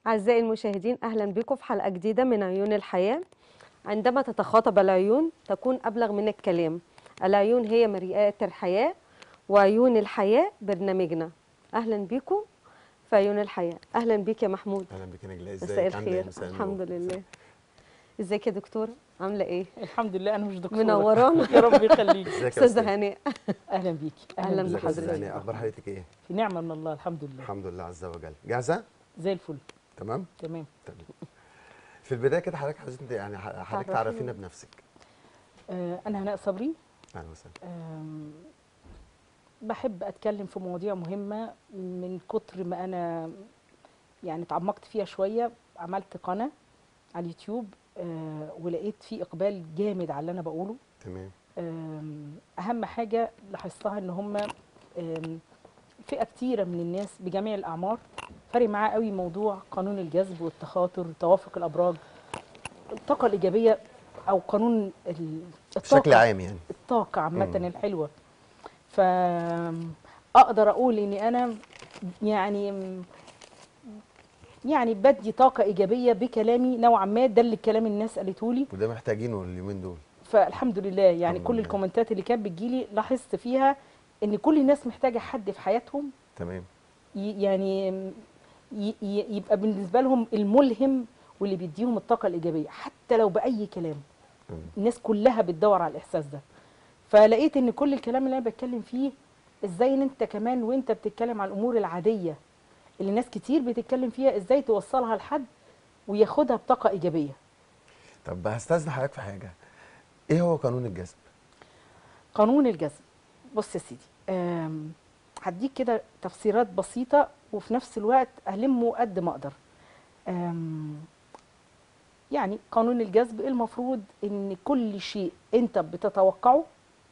أعزائي المشاهدين أهلا بكم في حلقة جديدة من عيون الحياة عندما تتخاطب العيون تكون أبلغ من الكلام العيون هي مرآة الحياة وعيون الحياة برنامجنا أهلا بكم في عيون الحياة أهلا بك يا محمود اهلا بك يا نجلاء مساء ازيك عامله ايه الخير مساء الحمد النور. لله ازيك يا دكتورة عاملة ايه الحمد لله انا مش دكتوره منورانا يا رب يخليك ازيك يا أستاذة استاذ هانئ اهلا بيكي أهلاً بيكي. ازيك يا استاذ بحضرتك. هاني اخبار حضرتك ايه في نعمه من الله الحمد لله الحمد لله عز وجل جاهزه زي الفل تمام تمام تمام في البدايه كده حضرتك عايزين يعني حضرتك تعرفينا. تعرفينا بنفسك آه انا هناء صبري اهلا وسهلا آم، بحب اتكلم في مواضيع مهمه من كتر ما انا يعني اتعمقت فيها شويه عملت قناه على اليوتيوب آه ولقيت في اقبال جامد على اللي انا بقوله تمام آم، اهم حاجه لاحظتها ان هم آم، فئه كتيره من الناس بجميع الاعمار فارق معاه قوي موضوع قانون الجذب والتخاطر توافق الابراج الطاقه الايجابيه او قانون ال- بشكل عام يعني الطاقه عامه مم. الحلوه فاقدر اقول اني انا يعني يعني بدي طاقه ايجابيه بكلامي نوعا ما ده اللي كلام الناس قالته لي وده محتاجينه اليومين دول فالحمد لله يعني الحمد كل لله. الكومنتات اللي كانت بتجيلي لاحظت فيها ان كل الناس محتاجه حد في حياتهم تمام ي- يعني ي- ي- يبقى بالنسبه لهم الملهم واللي بيديهم الطاقه الايجابيه حتى لو باي كلام مم. الناس كلها بتدور على الاحساس ده فلقيت ان كل الكلام اللي انا بتكلم فيه ازاي ان انت كمان وانت بتتكلم عن الامور العاديه اللي ناس كتير بتتكلم فيها ازاي توصلها لحد وياخدها بطاقه ايجابيه طب هستاذن حضرتك في حاجه ايه هو قانون الجذب قانون الجذب بص يا سيدي آم، هديك كده تفسيرات بسيطة وفي نفس الوقت ألمه قد ما أقدر آم، يعني قانون الجذب المفروض إن كل شيء أنت بتتوقعه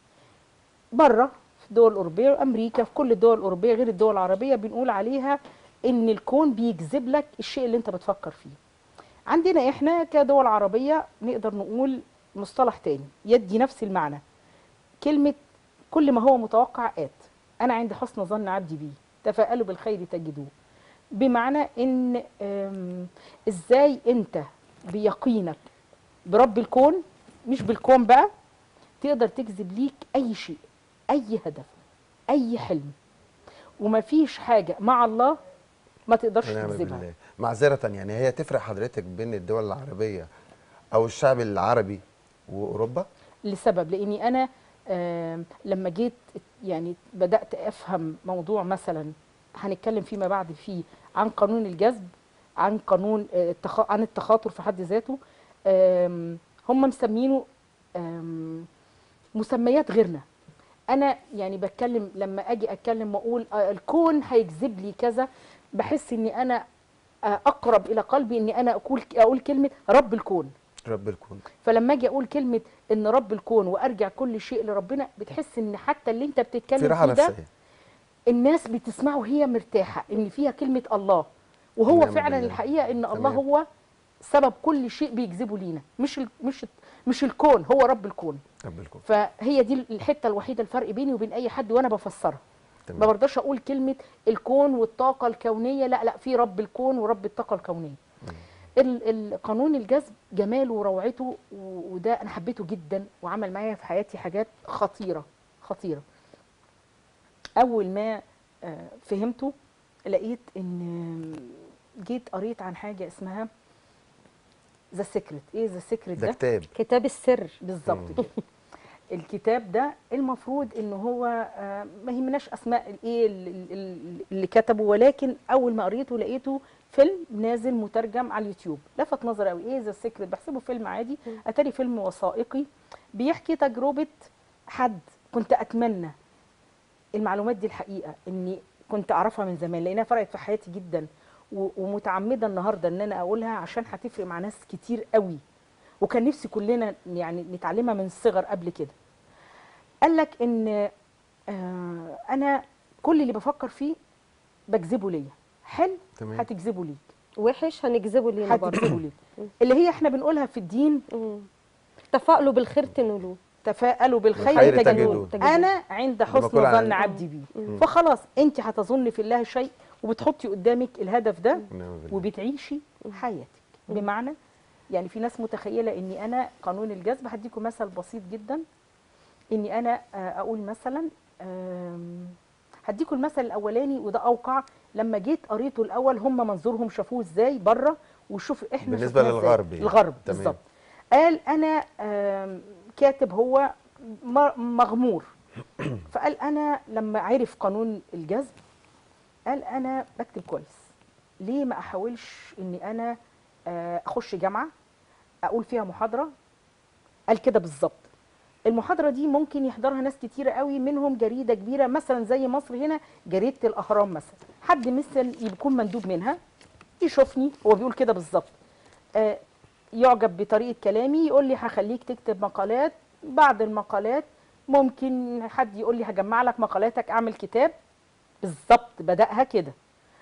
بره في الدول الأوروبية وأمريكا في كل الدول الأوروبية غير الدول العربية بنقول عليها إن الكون بيجذب لك الشيء اللي أنت بتفكر فيه عندنا إحنا كدول عربية نقدر نقول مصطلح تاني يدي نفس المعنى كلمة كل ما هو متوقع آت أنا عند حسن ظن عبدي بيه تفاءلوا بالخير تجدوه بمعنى إن آم، إزاي أنت بيقينك برب الكون مش بالكون بقى تقدر تجذب ليك أي شيء أي هدف أي حلم ومفيش حاجة مع الله ما تقدرش ونعم تجذبها بالله معذره يعني هي تفرق حضرتك بين الدول العربيه او الشعب العربي واوروبا لسبب لاني انا آم، لما جيت يعني بدات افهم موضوع مثلا هنتكلم فيما بعد فيه عن قانون الجذب عن قانون آه، التخ... عن التخاطر في حد ذاته آم، هم مسمينه آم، مسميات غيرنا انا يعني بتكلم لما اجي اتكلم واقول آه، الكون هيجذب لي كذا بحس اني انا آه، اقرب الى قلبي اني انا اقول اقول كلمه رب الكون رب الكون فلما اجي اقول كلمه ان رب الكون وارجع كل شيء لربنا بتحس ان حتى اللي انت في بتتكلم راحه فيه ده نفسيه الناس بتسمعه وهي مرتاحه ان فيها كلمه الله وهو ونعم فعلا بالله. الحقيقه ان الله تمام. هو سبب كل شيء بيجذبه لينا مش ال مش مش الكون هو رب الكون رب الكون فهي دي الحته الوحيده الفرق بيني وبين اي حد وانا بفسرها ما تمام برضاش اقول كلمه الكون والطاقه الكونيه لا لا في رب الكون ورب الطاقه الكونيه ال- ال- قانون الجذب جماله وروعته و- وده انا حبيته جدا وعمل معايا في حياتي حاجات خطيره خطيره اول ما آه، فهمته لقيت ان جيت قريت عن حاجه اسمها ذا سيكريت ايه ذا سيكريت ده ده كتاب كتاب السر بالظبط مم. كده الكتاب ده المفروض ان هو آه، ما يهمناش اسماء الايه ال- ال- ال- اللي كتبه ولكن اول ما قريته لقيته فيلم نازل مترجم على اليوتيوب لفت نظري قوي ايه ذا السيكريت بحسبه فيلم عادي اتاري فيلم وثائقي بيحكي تجربه حد كنت اتمنى المعلومات دي الحقيقه اني كنت اعرفها من زمان لانها فرقت في حياتي جدا و- ومتعمده النهارده ان انا اقولها عشان هتفرق مع ناس كتير قوي وكان نفسي كلنا يعني نتعلمها من الصغر قبل كده قال لك ان آه انا كل اللي بفكر فيه بجذبه ليا حلو تمام هتجذبه ليك وحش هنجذبه لينا برضه هتجذبه ليك اللي هي احنا بنقولها في الدين مم. تفاؤلوا بالخير تنولوه تفاءلوا بالخير بالخير تجدوه تجدوه. انا عند لما حسن أقول عن- ظن عبدي بي فخلاص انت هتظن في الله شيء وبتحطي قدامك الهدف ده ونعم بالله. وبتعيشي حياتك بمعنى يعني في ناس متخيله اني انا قانون الجذب هديكم مثل بسيط جدا اني انا آه، اقول مثلا آم، هديكم المثل الاولاني وده اوقع لما جيت قريته الاول هم منظورهم شافوه ازاي بره وشوف احنا بالنسبة شفناه إزاي. للغرب يعني. الغرب تمام. بالظبط قال انا آم، كاتب هو م- مغمور فقال انا لما عرف قانون الجذب قال انا بكتب كويس ليه ما احاولش اني انا آه، اخش جامعه اقول فيها محاضره قال كده بالظبط المحاضره دي ممكن يحضرها ناس كتيره قوي منهم جريده كبيره مثلا زي مصر هنا جريده الاهرام مثلا حد مثل يكون مندوب منها يشوفني هو بيقول كده بالظبط آه، يعجب بطريقه كلامي يقول لي هخليك تكتب مقالات بعد المقالات ممكن حد يقول لي هجمع لك مقالاتك اعمل كتاب بالظبط بدأها كده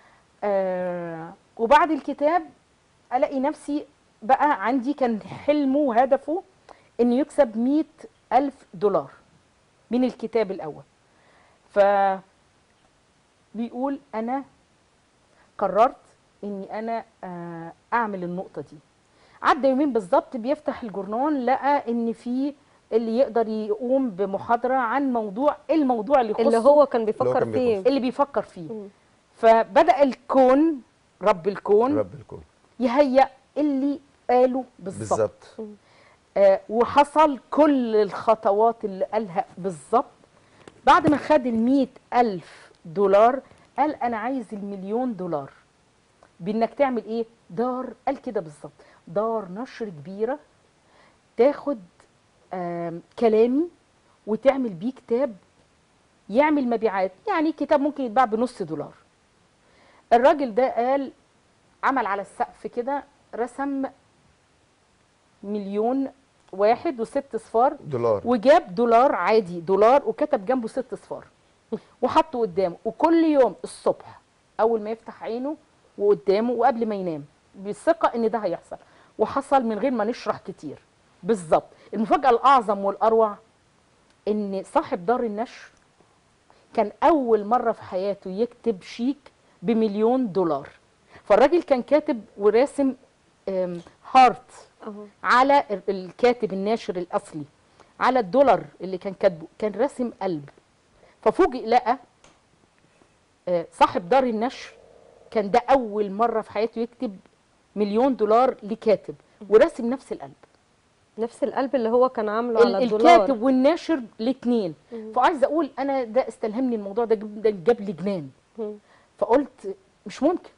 آه وبعد الكتاب الاقي نفسي بقى عندي كان حلمه وهدفه انه يكسب مئة ألف دولار من الكتاب الأول ف بيقول أنا قررت إني أنا آه، أعمل النقطة دي عدى يومين بالظبط بيفتح الجورنال لقى إن في اللي يقدر يقوم بمحاضرة عن موضوع الموضوع اللي يخصه اللي هو كان اللي هو بيفكر كان فيه بيخص. اللي بيفكر فيه مم. فبدأ الكون رب الكون رب الكون يهيأ اللي قاله بالظبط بالظبط آه وحصل كل الخطوات اللي قالها بالظبط بعد ما خد المية ألف دولار قال أنا عايز المليون دولار بإنك تعمل إيه دار قال كده بالظبط دار نشر كبيرة تاخد آم، كلامي وتعمل بيه كتاب يعمل مبيعات يعني كتاب ممكن يتباع بنص دولار الراجل ده قال عمل على السقف كده رسم مليون واحد وست صفار دولار وجاب دولار عادي دولار وكتب جنبه ست صفار وحطه قدامه وكل يوم الصبح اول ما يفتح عينه وقدامه وقبل ما ينام بالثقه ان ده هيحصل وحصل من غير ما نشرح كتير بالظبط المفاجاه الاعظم والاروع ان صاحب دار النشر كان اول مره في حياته يكتب شيك بمليون دولار فالراجل كان كاتب وراسم آم، هارت أهو. على ال- الكاتب الناشر الاصلي على الدولار اللي كان كاتبه كان راسم قلب ففوجئ لقى آه، صاحب دار النشر كان ده اول مره في حياته يكتب مليون دولار لكاتب وراسم نفس القلب نفس القلب اللي هو كان عامله على ال- الدولار الكاتب والناشر الاثنين فعايزه اقول انا ده استلهمني الموضوع ده جاب- ده جاب لي جنان مم. فقلت مش ممكن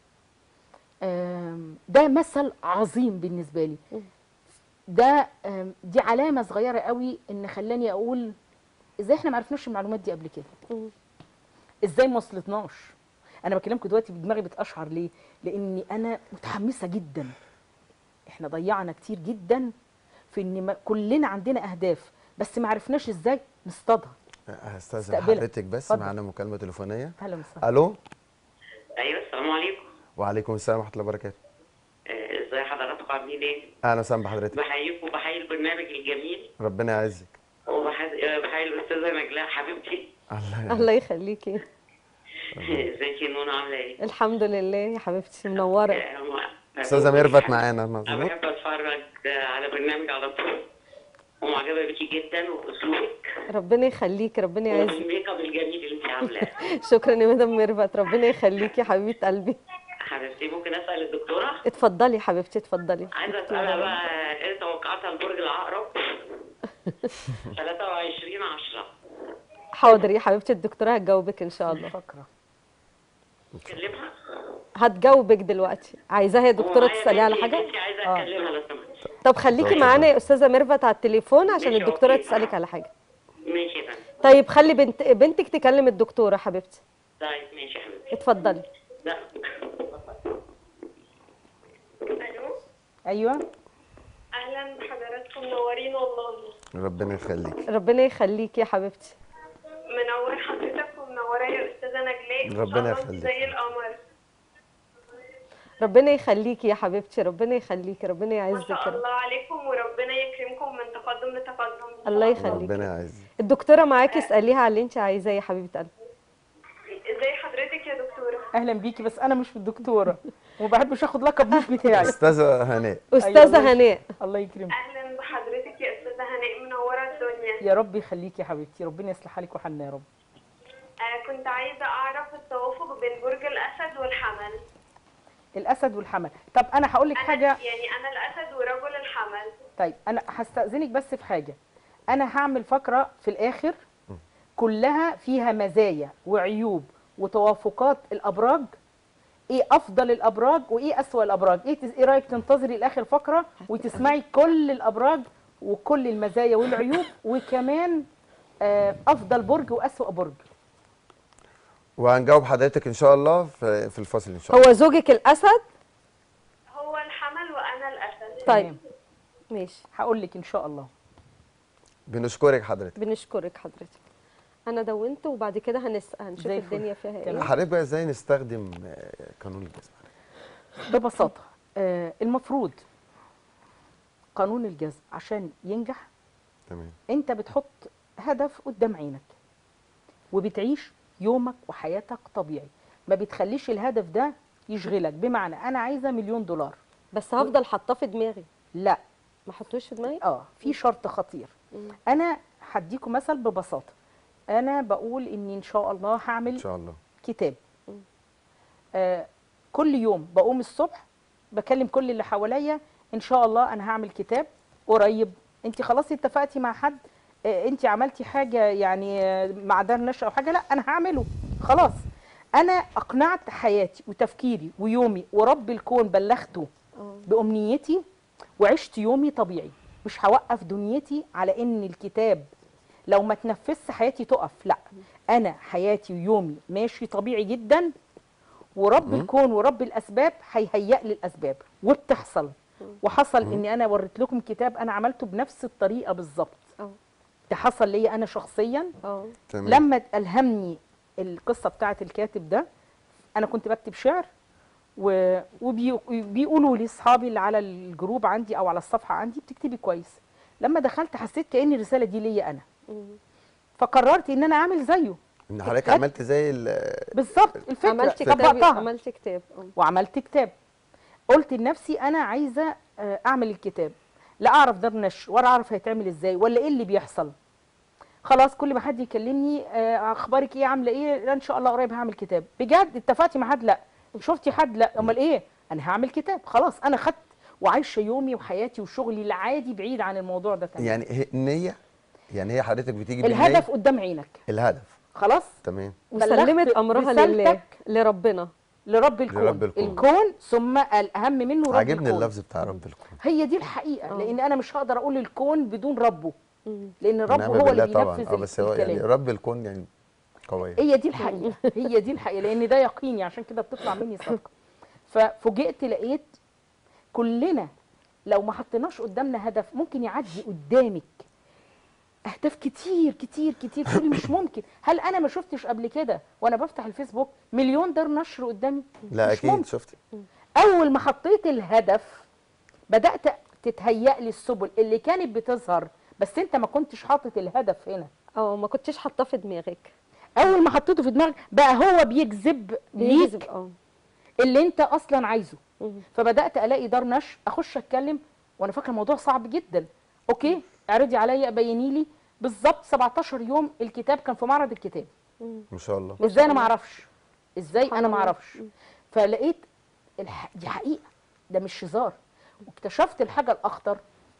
آم، ده مثل عظيم بالنسبه لي ده آم، دي علامه صغيره قوي ان خلاني اقول ازاي احنا ما عرفناش المعلومات دي قبل كده مم. ازاي ما وصلتناش انا بكلمكم دلوقتي بدماغي بتقشعر ليه لاني انا متحمسه جدا احنا ضيعنا كتير جدا في ان ما كلنا عندنا اهداف بس ما عرفناش ازاي نصطادها هستاذن استقبلك. حضرتك بس اتفضل. معانا مكالمه تليفونيه اهلا وسهلا الو ايوه السلام عليكم وعليكم السلام ورحمه الله وبركاته آه، ازاي حضراتكم عاملين ايه؟ اهلا وسهلا بحضرتك بحييكم وبحيي البرنامج الجميل ربنا يعزك وبحيي بحيي الاستاذه نجلاء حبيبتي الله يعزك. الله يخليكي ازيك يا نونا عامله ايه؟ الحمد لله يا حبيبتي منوره آه، ما- استاذه ميرفت معانا انا مظبوط بحب اتفرج آه، على برنامج على طول ومعجبه بيكي جدا وباسلوبك ربنا يخليكي ربنا يعزك والميك اب الجميل اللي انت عاملاه شكرا يا مدام ميرفت ربنا يخليكي يا حبيبه قلبي حبيبتي ممكن اسال الدكتوره؟ اتفضلي يا حبيبتي اتفضلي عايزه اسالها بقى ايه توقعاتها لبرج العقرب 23 10 حاضر يا حبيبتي الدكتوره هتجاوبك ان شاء الله فكره كلمها هتجاوبك دلوقتي عايزاها يا دكتوره ومعايا تساليها على بنتي- حاجه بنتي عايزه آه. اكلمها لو سمحت طب خليكي اتفضل. معانا يا استاذه ميرفت على التليفون عشان ماشي، الدكتوره أوكي. تسالك على حاجه ماشي يا فندم طيب خلي بنت بنتك تكلم الدكتوره حبيبتي طيب ماشي يا حبيبتي اتفضلي لا الو ايوه اهلا بحضراتكم منورين والله ربنا يخليك ربنا يخليكي يا حبيبتي منور حضرتك ومنوره يا استاذه نجلاء ما شاء ربنا الله يخليك. زي القمر ربنا يخليكي يا حبيبتي ربنا يخليكي ربنا ما يعزك شاء يا رب الله عليكم وربنا يكرمكم من تقدم لتقدم الله يخليكي ربنا يعزك الدكتوره معاكي اساليها على اللي انت عايزاه يا حبيبه قلبي ازاي حضرتك يا دكتوره اهلا بيكي بس انا مش الدكتوره وما بحبش اخد لقب مش بتاعي استاذه هناء استاذه أيوة. هناء الله يكرمك اهلا بحضرتك يا استاذه هناء منوره الدنيا يا رب يخليكي يا حبيبتي ربنا يصلح حالك وحالنا يا رب آه كنت عايزه اعرف التوافق بين برج الاسد والحمل الاسد والحمل طب انا هقول لك انا حاجه يعني انا الاسد ورجل الحمل طيب انا هستأذنك بس في حاجه انا هعمل فقره في الاخر كلها فيها مزايا وعيوب وتوافقات الابراج ايه افضل الابراج وايه اسوأ الابراج ايه تز- ايه رايك تنتظري لاخر فقره وتسمعي كل الابراج وكل المزايا والعيوب وكمان آه، افضل برج واسوأ برج وهنجاوب حضرتك ان شاء الله في في الفاصل ان شاء الله هو زوجك الاسد هو الحمل وانا الاسد طيب تمام. ماشي هقول لك ان شاء الله بنشكرك حضرتك بنشكرك حضرتك انا دونت وبعد كده هنس... هنشوف زي الفل. الدنيا فيها ايه تمام. حضرتك بقى ازاي نستخدم آه، قانون الجذب ببساطه آه، المفروض قانون الجذب عشان ينجح تمام انت بتحط هدف قدام عينك وبتعيش يومك وحياتك طبيعي ما بتخليش الهدف ده يشغلك بمعنى انا عايزه مليون دولار بس هفضل حاطاه في دماغي لا ما احطوش في دماغي اه في شرط خطير انا هديكم مثل ببساطه انا بقول اني ان شاء الله ان هعمل شاء الله كتاب آه كل يوم بقوم الصبح بكلم كل اللي حواليا ان شاء الله انا هعمل كتاب قريب انت خلاص اتفقتي مع حد آه انت عملتي حاجه يعني آه، مع دار نشر او حاجه لا انا هعمله خلاص انا اقنعت حياتي وتفكيري ويومي ورب الكون بلغته اه بامنيتي وعشت يومي طبيعي مش هوقف دنيتي على ان الكتاب لو ما تنفذش حياتي تقف لا انا حياتي ويومي ماشي طبيعي جدا ورب الكون ورب الاسباب هيهيئ لي الاسباب وبتحصل وحصل اني انا وريت لكم كتاب انا عملته بنفس الطريقه بالظبط اه ده حصل ليا انا شخصيا اه تمام لما الهمني القصه بتاعت الكاتب ده انا كنت بكتب شعر وبيقولوا لي اصحابي اللي على الجروب عندي او على الصفحه عندي بتكتبي كويس لما دخلت حسيت كأن الرساله دي ليا انا مم. فقررت ان انا اعمل زيه ان حضرتك خدت- عملت زي ال- بالظبط الفكره عملت كتاب طبقتها عملت كتاب اه وعملت كتاب قلت لنفسي انا عايزه آه، اعمل الكتاب لا اعرف ده نشر ولا اعرف هيتعمل ازاي ولا ايه اللي بيحصل خلاص كل ما حد يكلمني آه، اخبارك ايه عامله ايه لا ان شاء الله قريب هعمل كتاب بجد اتفقتي مع حد لا شفتي حد لا امال ايه انا هعمل كتاب خلاص انا خدت وعايشه يومي وحياتي وشغلي العادي بعيد عن الموضوع ده تمام يعني هي النيه يعني هي حضرتك بتيجي بالنية؟ الهدف قدام عينك الهدف خلاص تمام وسلمت بلغت امرها لله رسالتك لربنا لرب الكون, لرب الكون. الكون ثم الاهم منه رب عاجبني الكون اللفظ بتاع رب الكون هي دي الحقيقه آه. لان انا مش هقدر اقول الكون بدون ربه مم. لان الرب ونعم هو اللي بالله طبعا بينفذ اه بس هو يعني الكلام رب الكون يعني قويه هي دي الحقيقه هي دي الحقيقه لان ده يقيني عشان كده بتطلع مني صدقه ففوجئت لقيت كلنا لو ما حطيناش قدامنا هدف ممكن يعدي قدامك اهداف كتير كتير كتير تقولي مش ممكن هل انا ما شفتش قبل كده وانا بفتح الفيسبوك مليون دار نشر قدامي لا مش اكيد ممكن. شفتي اول ما حطيت الهدف بدات تتهيأ لي السبل اللي كانت بتظهر بس انت ما كنتش حاطط الهدف هنا اه ما كنتش حاطاه في دماغك اول ما حطيته في دماغك بقى هو بيجذب بيجذب ليك اه اللي انت اصلا عايزه مم. فبدات الاقي دار نشر اخش اتكلم وانا فاكره الموضوع صعب جدا اوكي اعرضي عليا بيني لي بالظبط 17 يوم الكتاب كان في معرض الكتاب مم. ما شاء الله ازاي انا ما اعرفش ازاي سبحان انا ما الله. اعرفش فلقيت الح... دي حقيقه ده مش هزار واكتشفت الحاجه الاخطر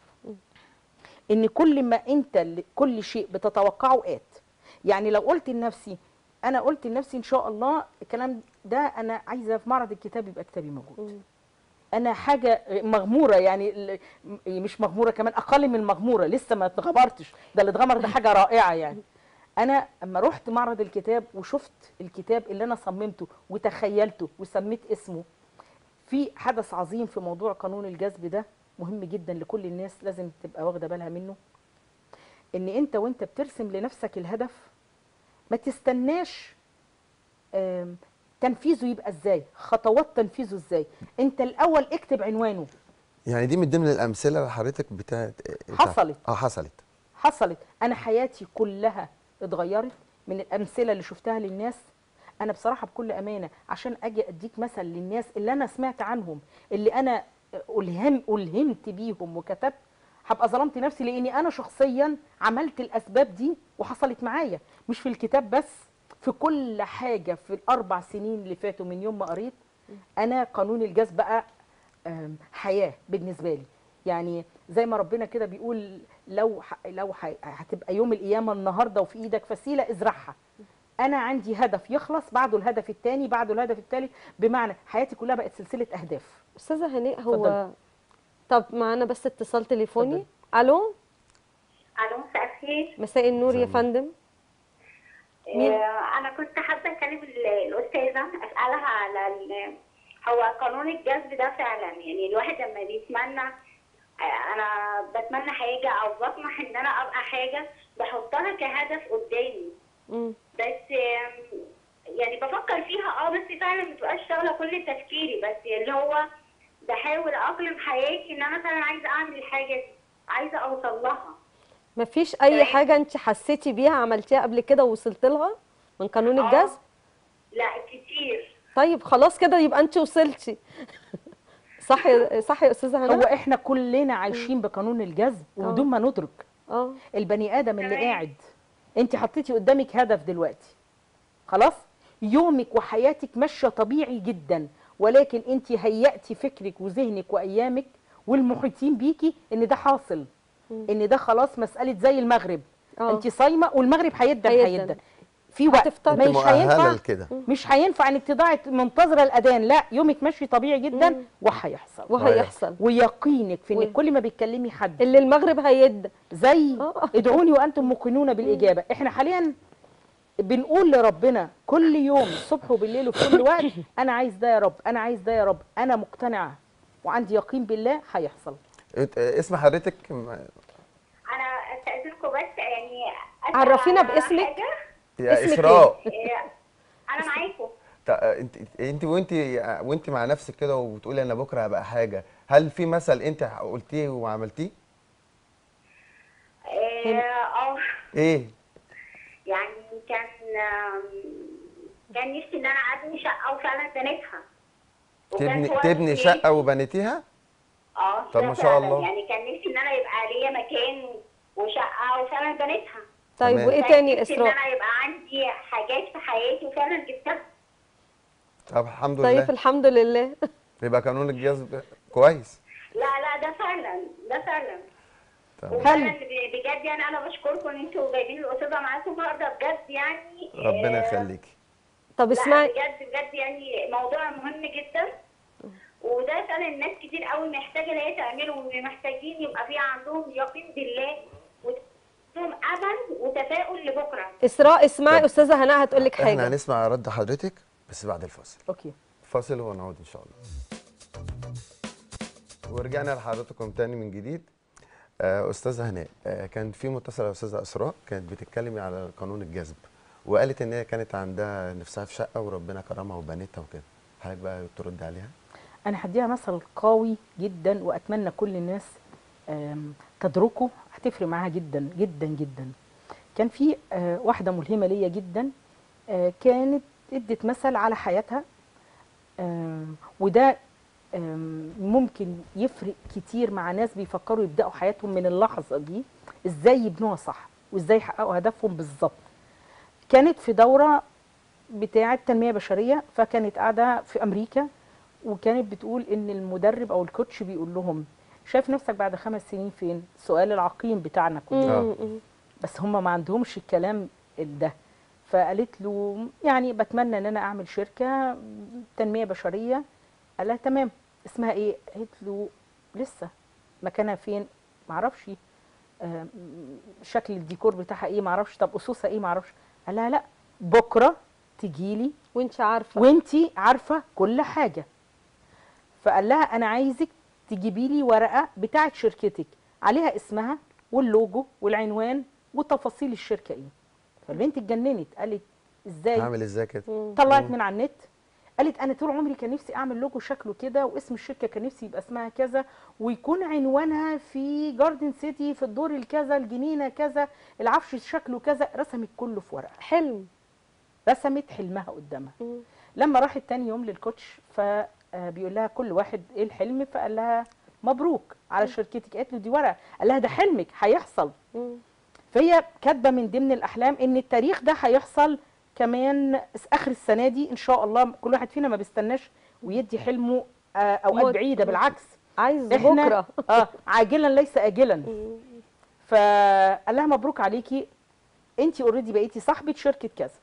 ان كل ما انت ل- كل شيء بتتوقعه ات يعني لو قلت لنفسي انا قلت لنفسي ان شاء الله الكلام ده انا عايزه في معرض الكتاب يبقى كتابي موجود مم. انا حاجه مغموره يعني ال- م- مش مغموره كمان اقل من المغموره لسه ما اتغمرتش ده اللي اتغمر ده حاجه رائعه يعني انا اما رحت معرض الكتاب وشفت الكتاب اللي انا صممته وتخيلته وسميت اسمه في حدث عظيم في موضوع قانون الجذب ده مهم جدا لكل الناس لازم تبقى واخده بالها منه ان انت وانت بترسم لنفسك الهدف ما تستناش آم، تنفيذه يبقى ازاي خطوات تنفيذه ازاي انت الاول اكتب عنوانه يعني دي من ضمن الامثله اللي حضرتك بتاعت حصلت. اه حصلت حصلت انا حياتي كلها اتغيرت من الامثله اللي شفتها للناس انا بصراحه بكل امانه عشان اجي اديك مثل للناس اللي انا سمعت عنهم اللي انا الهم الهمت بيهم وكتبت هبقى ظلمت نفسي لاني انا شخصيا عملت الاسباب دي وحصلت معايا مش في الكتاب بس في كل حاجه في الاربع سنين اللي فاتوا من يوم ما قريت انا قانون الجذب بقى آم، حياه بالنسبه لي يعني زي ما ربنا كده بيقول لو ح... لو ح... هتبقى يوم القيامه النهارده وفي ايدك فسيله ازرعها انا عندي هدف يخلص بعده الهدف الثاني بعده الهدف الثالث بمعنى حياتي كلها بقت سلسله اهداف استاذه هناء هو اتفضلي. طب معانا بس اتصال تليفوني الو الو مساء الخير مساء النور يا مساء فندم مين؟ آه، انا كنت حابه اكلم ال- الاستاذه اسالها على ال- هو قانون الجذب ده فعلا يعني الواحد لما بيتمنى آه، انا بتمنى حاجه او بطمح ان انا ابقى حاجه بحطها كهدف قدامي مم. بس آم، يعني بفكر فيها اه بس فعلا ما بتبقاش شغله كل تفكيري بس اللي هو بحاول اقلم حياتي ان انا مثلا عايزه اعمل الحاجه دي عايزه اوصل لها مفيش اي تمام. حاجه انت حسيتي بيها عملتيها قبل كده ووصلت لها من قانون آه. الجذب لا كتير طيب خلاص كده يبقى انت وصلتي صح يا صح يا استاذه هو هنا احنا كلنا عايشين بقانون الجذب وبدون ما ندرك اه البني ادم اللي تمام. قاعد انت حطيتي قدامك هدف دلوقتي خلاص يومك وحياتك ماشيه طبيعي جدا ولكن انت هيأتي فكرك وذهنك وايامك والمحيطين بيكي ان ده حاصل ان ده خلاص مساله زي المغرب آه. انت صايمه والمغرب هيدن هيدن. هيدن في وقت هتفطري. مش انت مؤهله هينفع لكده مش هينفع انك تضيعي منتظره الاذان لا يومك ماشي طبيعي جدا مم. وهيحصل وهيحصل ويقينك في و- انك كل ما بتكلمي حد اللي المغرب هيد زي آه. ادعوني وانتم موقنون بالاجابه احنا حاليا بنقول لربنا كل يوم الصبح وبالليل وفي كل وقت انا عايز ده يا رب انا عايز ده يا رب انا مقتنعه وعندي يقين بالله هيحصل انت- اسم حضرتك م- انا استاذنكم بس يعني أسأل عرفينا على باسمك. حاجة. يا اسمك اسراء إيه، انا معاكم تا- انت انت وانت وانت مع نفسك كده وبتقولي انا بكره هبقى حاجه هل في مثل انت قلتيه وعملتيه إيه، اه ايه يعني كان آم، كان نفسي ان انا ابني شقه وفعلا بنيتها وكان تبني في وقت تبني إيه؟ شقه وبنيتيها اه طب ده ما شاء فعلاً. الله. يعني كان نفسي ان انا يبقى ليا مكان وشقه وفعلا بنيتها طيب تمام. وايه كان تاني نفسي ان اسراء انا يبقى عندي حاجات في حياتي وفعلا جبتها طب الحمد طيب لله الحمد لله يبقى قانون الجذب كويس لا لا ده فعلا ده فعلا تمام. وفعلا بجد يعني انا بشكركم ان انتوا جايبين الاستاذه معاكم النهارده بجد يعني ربنا آه، يخليكي طب لا اسمعي بجد بجد يعني موضوع مهم جدا وده فعلا الناس كتير قوي محتاجه ان هي تعمله ومحتاجين يبقى في عندهم يقين بالله وعندهم امل وتفاؤل لبكره اسراء اسمعي طب. استاذه هناء هتقول لك احنا حاجه هنسمع رد حضرتك بس بعد الفاصل اوكي فاصل ونعود ان شاء الله ورجعنا لحضراتكم تاني من جديد آه، استاذه هناء آه، كان في متصله استاذه اسراء كانت بتتكلمي على قانون الجذب وقالت ان هي كانت عندها نفسها في شقه وربنا كرمها وبنتها وكده حضرتك بقى ترد عليها انا هديها مثل قوي جدا واتمنى كل الناس آم، تدركه هتفرق معاها جدا جدا جدا كان في آه، واحده ملهمه ليا جدا آه، كانت ادت مثل على حياتها آم، وده آم، ممكن يفرق كتير مع ناس بيفكروا يبداوا حياتهم من اللحظه دي ازاي يبنوها صح وازاي يحققوا هدفهم بالظبط كانت في دوره بتاعه تنميه بشريه فكانت قاعده في امريكا وكانت بتقول ان المدرب او الكوتش بيقول لهم شايف نفسك بعد خمس سنين فين السؤال العقيم بتاعنا كلنا آه. مم، مم. بس هم ما عندهمش الكلام ده فقالت له يعني بتمنى ان انا اعمل شركه تنميه بشريه قال لها تمام اسمها ايه قالت له لسه مكانها فين معرفش آم، شكل الديكور بتاعها ايه معرفش طب اسسها ايه معرفش قال لها لا بكره تجيلي وانت عارفه وانتي عارفه كل حاجه فقال لها انا عايزك تجيبي لي ورقه بتاعه شركتك عليها اسمها واللوجو والعنوان وتفاصيل الشركه ايه فالبنت اتجننت قالت ازاي هعمل ازاي كده مم. طلعت من على النت قالت انا طول عمري كان نفسي اعمل لوجو شكله كده واسم الشركه كان نفسي يبقى اسمها كذا ويكون عنوانها في جاردن سيتي في الدور الكذا الجنينه كذا العفش شكله كذا رسمت كله في ورقه حلم رسمت حلمها قدامها مم. لما راحت تاني يوم للكوتش فبيقول لها كل واحد ايه الحلم فقال لها مبروك على شركتك قالت له دي ورقه قال لها ده حلمك هيحصل مم. فهي كاتبه من ضمن الاحلام ان التاريخ ده هيحصل كمان اخر السنه دي ان شاء الله كل واحد فينا ما بيستناش ويدي حلمه آه، اوقات مد- بعيده بالعكس عايز احنا بكره اه عاجلا ليس اجلا مم. فقال لها مبروك عليكي انت اوريدي بقيتي صاحبه شركه كذا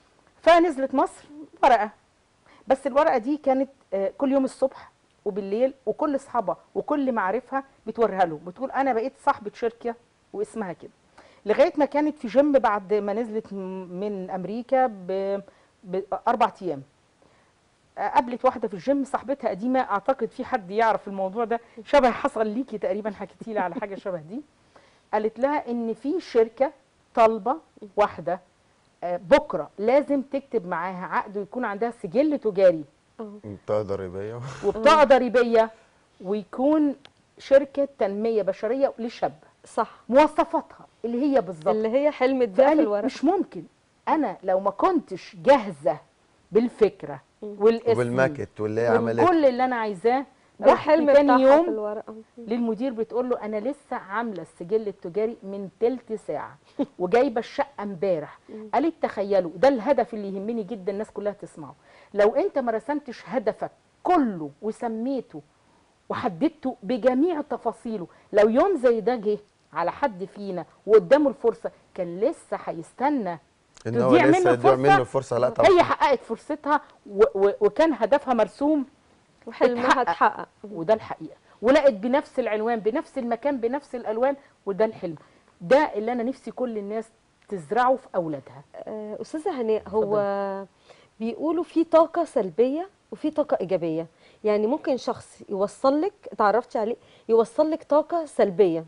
فنزلت مصر ورقه بس الورقه دي كانت آه، كل يوم الصبح وبالليل وكل اصحابها وكل معارفها بتوريها له بتقول انا بقيت صاحبه شركه واسمها كده لغايه ما كانت في جيم بعد ما نزلت م- من امريكا ب- باربع ايام آه، قابلت واحده في الجيم صاحبتها قديمه اعتقد في حد يعرف الموضوع ده شبه حصل ليكي تقريبا حكيتي لي على حاجه شبه دي قالت لها ان في شركه طالبه واحده آه، بكره لازم تكتب معاها عقد ويكون عندها سجل تجاري منطقه ضريبيه وبطاقه ضريبيه ويكون شركه تنميه بشريه لشاب صح مواصفاتها اللي هي بالظبط اللي هي حلمت بيها في فقالت الورق مش ممكن انا لو ما كنتش جاهزه بالفكره والاسم وبالماكت واللي هي عملته وكل اللي انا عايزاه رحت والحلم تاني بتاعها في يوم الورقه للمدير بتقول له انا لسه عامله السجل التجاري من تلت ساعه وجايبه الشقه امبارح قالت تخيلوا ده الهدف اللي يهمني جدا الناس كلها تسمعه لو انت ما رسمتش هدفك كله وسميته وحددته بجميع تفاصيله لو يوم زي ده جه على حد فينا وقدامه الفرصه كان لسه هيستنى ان هو تضيع منه لسه يضيع الفرصة؟ منه الفرصه لا طبعا هي حققت فرصتها و و وكان هدفها مرسوم وحلمها اتحقق. اتحقق وده الحقيقه ولقت بنفس العنوان بنفس المكان بنفس الالوان وده الحلم ده اللي انا نفسي كل الناس تزرعه في اولادها آه، استاذه هناء هو بيقولوا في طاقه سلبيه وفي طاقه ايجابيه يعني ممكن شخص يوصل لك اتعرفتي عليه يوصل لك طاقه سلبيه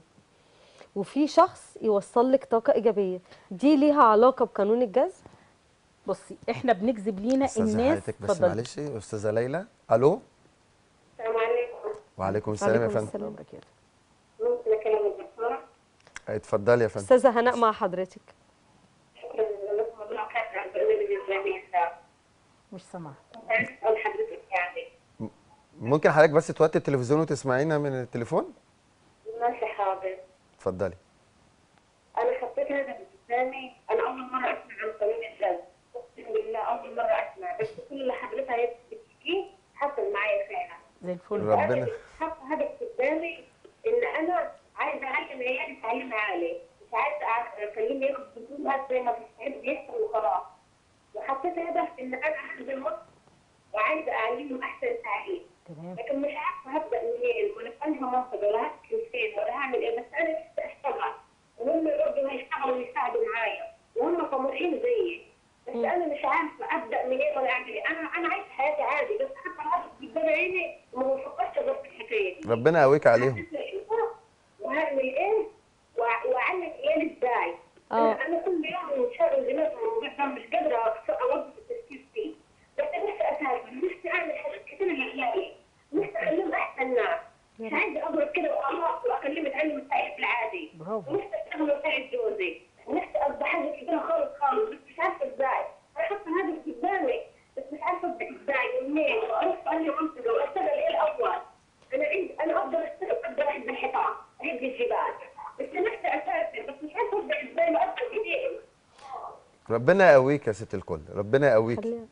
وفي شخص يوصل لك طاقه ايجابيه دي ليها علاقه بقانون الجذب بصي احنا بنجذب لينا استاذه الناس حياتك بس اتفضلي. معلش استاذه ليلى الو السلام عليكم وعليكم السلام يا وعليكم فندم السلام. وبركاته. ممكن اكلم الدكتوره اتفضلي يا فندم استاذه هناء مع حضرتك شكرا لكم الله خير على البرنامج الجميل ده مش سامعه اسال حضرتك يعني ممكن حضرتك بس توطي التلفزيون وتسمعينا من التليفون ماشي حاضر اتفضلي انا حطيت هذا قدامي انا اول مره اسمع عن قانون الجذب اقسم بالله اول مره اسمع بس كل اللي حضرتها هي بتحكيه حصل معايا فعلا زي الفل ربنا حط هدف قدامي ان انا عايزه اعلم عيالي تعليم عالي مش عايزه أع- اخليهم ياخد بطولات زي ما بيستعد يحصل وخلاص وحطيت هدف ان انا اخدم مصر وعايزه اعلمهم احسن تعليم تمام لكن مش عارفه هبدا منين ولا في انهي منطقه ولا هسكن فين ولا هعمل ايه بس انا لسه اشتغل وهم برضه هيشتغلوا ويساعدوا معايا وهم طموحين زيي بس انا مش عارفه ابدا منين ولا اعمل ايه انا انا عايشه حياتي عادي بس حتى الهدف قدام عيني وما بفكرش غير في الحكايه دي ربنا يقويك عليهم وهعمل ايه وأع- واعلم عيالي ازاي آه. انا أنا كل يوم شغل دماغي الموضوع ده مش قادره أقص- اوقف التفكير فيه بس نفسي اسافر نفسي اعمل حاجات كتير لعيالي نفسي اخليهم احسن ناس مش عايزه اضرب كده واخلص واكلم اتعلم التعليم العادي برافو ونفسي اشتغل واساعد جوزي ونفسي اصبح حاجه كبيره خالص خالص بس مش عارفه ازاي انا حاطه هدف قدامي بس مش عارفه ابدا ازاي ومنين واروح في انهي منطقه واشتغل ايه الاول انا عندي انا اقدر اشتغل اقدر احب الحيطان احب الجبال بس نفسي اسافر بس مش عارفه ابدا ازاي واصل ايديهم ربنا يقويك يا ست الكل ربنا يقويك خليها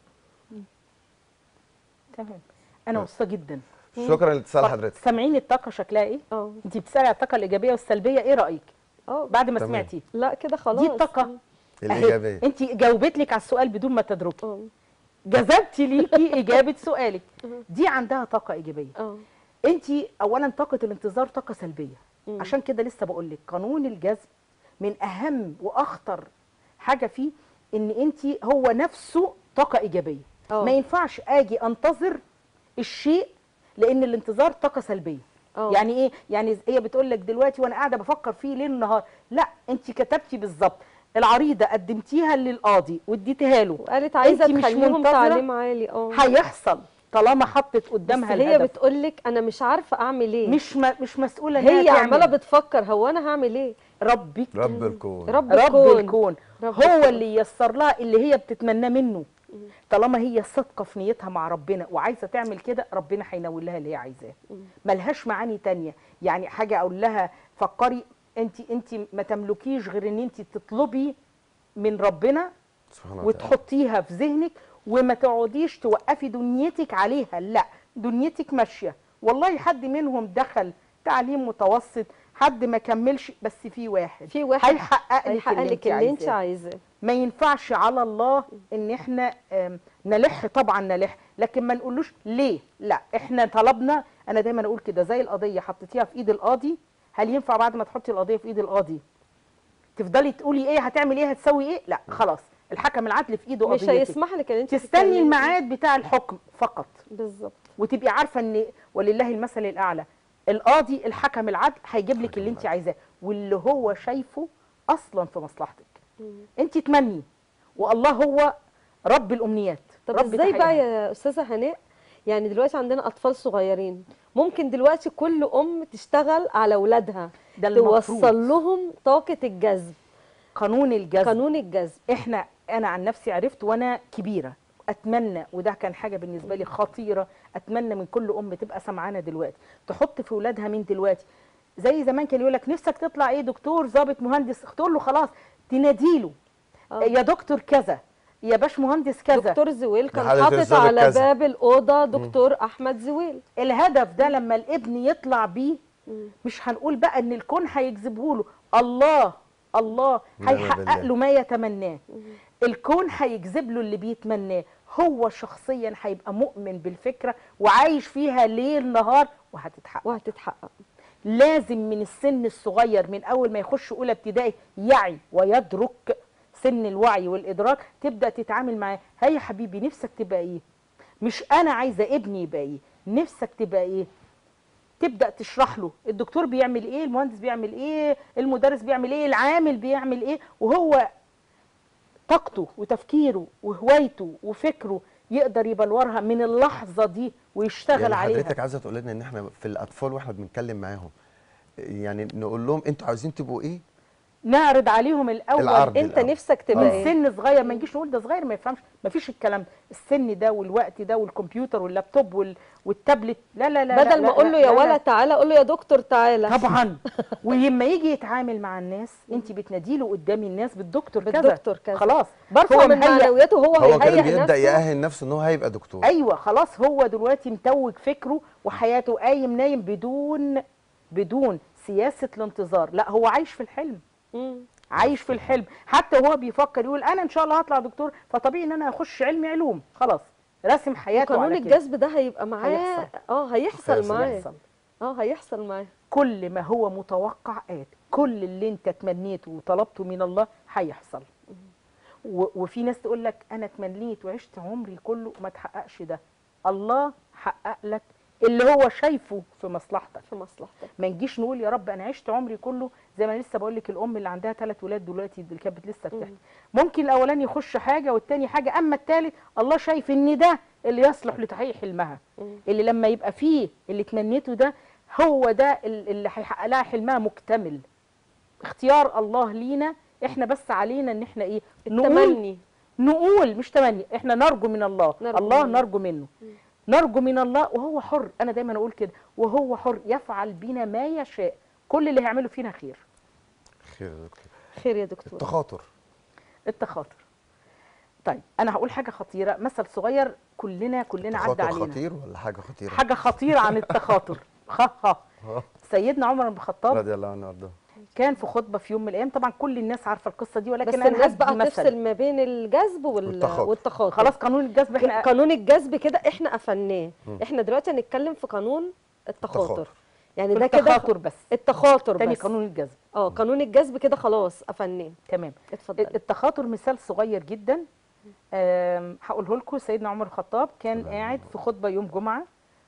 تمام انا مبسوطه جدا شكرا لاتصال حضرتك سامعين الطاقه شكلها ايه اه انت بتسالي على الطاقه الايجابيه والسلبيه ايه رايك اه بعد ما تمام. سمعتي لا كده خلاص دي الطاقه الايجابيه انت جاوبت لك على السؤال بدون ما تدركي اه جذبتي ليكي اجابه سؤالك دي عندها طاقه ايجابيه اه انت اولا طاقه الانتظار طاقه سلبيه مم. عشان كده لسه بقول لك قانون الجذب من اهم واخطر حاجه فيه ان انت هو نفسه طاقه ايجابيه اه. ما ينفعش اجي انتظر الشيء لان الانتظار طاقه سلبيه اه. يعني ايه يعني هي بتقول لك دلوقتي وانا قاعده بفكر فيه ليل نهار لا انت كتبتي بالظبط العريضه قدمتيها للقاضي واديتيها له وقالت عايزه انت مش تخليهم منتظرة؟ تعليم عالي اه هيحصل طالما حطت بس قدامها هي الهدف بتقول لك انا مش عارفه اعمل ايه مش ما مش مسؤوله إنها هي تعمل. عماله بتفكر هو انا هعمل ايه ربك رب الكون رب, رب الكون. الكون رب هو الكون. اللي ييسر لها اللي هي بتتمناه منه طالما هي صادقه في نيتها مع ربنا وعايزه تعمل كده ربنا هينول لها اللي هي عايزاه ملهاش معاني تانية يعني حاجه اقول لها فكري انت انت ما تملكيش غير ان انت تطلبي من ربنا سبحانه وتعالى وتحطيها في ذهنك وما تقعديش توقفي دنيتك عليها لا دنيتك ماشيه والله حد منهم دخل تعليم متوسط حد ما كملش بس في واحد في واحد هيحقق لك هيحقق اللي لك انت اللي انت عايزاه عايزاه ما ينفعش على الله ان احنا آم، نلح طبعا نلح لكن ما نقولوش ليه لا احنا طلبنا انا دايما اقول كده زي القضيه حطيتيها في ايد القاضي هل ينفع بعد ما تحطي القضيه في ايد القاضي تفضلي تقولي ايه هتعمل ايه هتسوي ايه لا خلاص الحكم العدل في ايده مش قضيتك هيسمح لك ان انت تستني تتكلمي. الميعاد بتاع الحكم فقط بالظبط وتبقي عارفه ان ولله المثل الاعلى القاضي الحكم العدل هيجيب لك اللي انت عايزاه واللي هو شايفه اصلا في مصلحتك انت تمني والله هو رب الامنيات طب رب ازاي بقى تحقيقها. يا استاذه هناء يعني دلوقتي عندنا اطفال صغيرين ممكن دلوقتي كل ام تشتغل على اولادها ده المفروض. توصل لهم طاقه الجذب قانون الجذب قانون الجذب احنا انا عن نفسي عرفت وانا كبيره اتمنى وده كان حاجه بالنسبه لي خطيره اتمنى من كل ام تبقى سمعانه دلوقتي تحط في ولادها من دلوقتي زي زمان كان يقول لك نفسك تطلع ايه دكتور ضابط مهندس تقول له خلاص تناديله آه. يا دكتور كذا يا باش مهندس كذا دكتور زويل كان لحضرة حاطط الضابط على كذا. باب الاوضه دكتور احمد زويل الهدف ده لما الابن يطلع بيه مش هنقول بقى ان الكون هيجذبه له الله الله ونعم هيحقق بالله. له ما يتمناه الكون هيجذب له اللي بيتمناه هو شخصيا هيبقى مؤمن بالفكره وعايش فيها ليل نهار وهتتحقق وهتتحقق لازم من السن الصغير من اول ما يخش اولى ابتدائي يعي ويدرك سن الوعي والادراك تبدا تتعامل معاه هيا حبيبي نفسك تبقى ايه مش انا عايزه ابني يبقى ايه نفسك تبقى ايه تبدا تشرح له الدكتور بيعمل ايه المهندس بيعمل ايه المدرس بيعمل ايه العامل بيعمل ايه وهو طاقته وتفكيره وهوايته وفكره يقدر يبلورها من اللحظه دي ويشتغل يعني عليها حضرتك عايزه تقول لنا ان احنا في الاطفال واحنا بنتكلم معاهم يعني نقول لهم انتوا عايزين تبقوا ايه نعرض عليهم الاول العرض انت الأول. نفسك تبقى من ايه سن صغير ما نجيش نقول ده صغير ما يفهمش ما فيش الكلام ده. السن ده والوقت ده والكمبيوتر واللابتوب وال... والتابلت لا لا لا لا بدل لا ما اقول له لا يا لا لا. ولد تعالى اقول له يا دكتور تعالى طبعا ولما يجي يتعامل مع الناس انت بتنادي له قدام الناس بالدكتور كذا بالدكتور كذا. خلاص برفع هو من مهيأ. معنوياته هو, هو كده هيهيئ بيبدا نفسه يأهل نفسه ان هو هيبقى دكتور ايوه خلاص هو دلوقتي متوج فكره وحياته قايم نايم بدون بدون سياسه الانتظار لا هو عايش في الحلم مم. عايش في الحلم حتى وهو بيفكر يقول انا ان شاء الله هطلع دكتور فطبيعي ان انا اخش علمي علوم خلاص راسم حياته قانون على كده الجذب ده هيبقى معاه هيحصل. اه هيحصل هيحصل. معاه يحصل. اه هيحصل معاه كل ما هو متوقع آت كل اللي انت تمنيته وطلبته من الله هيحصل و- وفي ناس تقول لك انا تمنيت وعشت عمري كله وما تحققش ده الله حقق لك اللي هو شايفه في مصلحتك في مصلحتك ما نجيش نقول يا رب انا عشت عمري كله زي ما انا لسه بقول لك الام اللي عندها ثلاث ولاد دلوقتي اللي كانت لسه بتحكي ممكن الاولاني يخش حاجه والتاني حاجه اما الثالث الله شايف ان ده اللي يصلح لتحقيق حلمها اللي لما يبقى فيه اللي تمنيته ده هو ده ال- اللي هيحقق لها حلمها مكتمل اختيار الله لينا احنا بس علينا ان احنا ايه نقول التمني نقول مش تمني احنا نرجو من الله نرجو الله من الله. نرجو منه نرجو من الله وهو حر انا دايما اقول كده وهو حر يفعل بنا ما يشاء كل اللي هيعمله فينا خير خير يا دكتور خير يا دكتور التخاطر التخاطر طيب انا هقول حاجه خطيره مثل صغير كلنا كلنا عدى تخاطر علينا خطير ولا حاجه خطيره حاجه خطيره عن التخاطر خ خ سيدنا عمر بن الخطاب رضي الله عنه وارضاه كان في خطبه في يوم من الايام طبعا كل الناس عارفه القصه دي ولكن بس أنا الناس هدي بقى مثل. تفصل ما بين الجذب وال... والتخاطر. والتخاطر خلاص قانون الجذب احنا قانون الجذب كده احنا قفلناه احنا دلوقتي هنتكلم في قانون التخاطر التخاطر. يعني ده كده التخاطر بس التخاطر تاني بس قانون الجذب اه قانون الجذب كده خلاص قفلناه تمام اتفضل التخاطر مثال صغير جدا آم، هقوله لكم سيدنا عمر الخطاب كان الله قاعد في خطبه يوم جمعه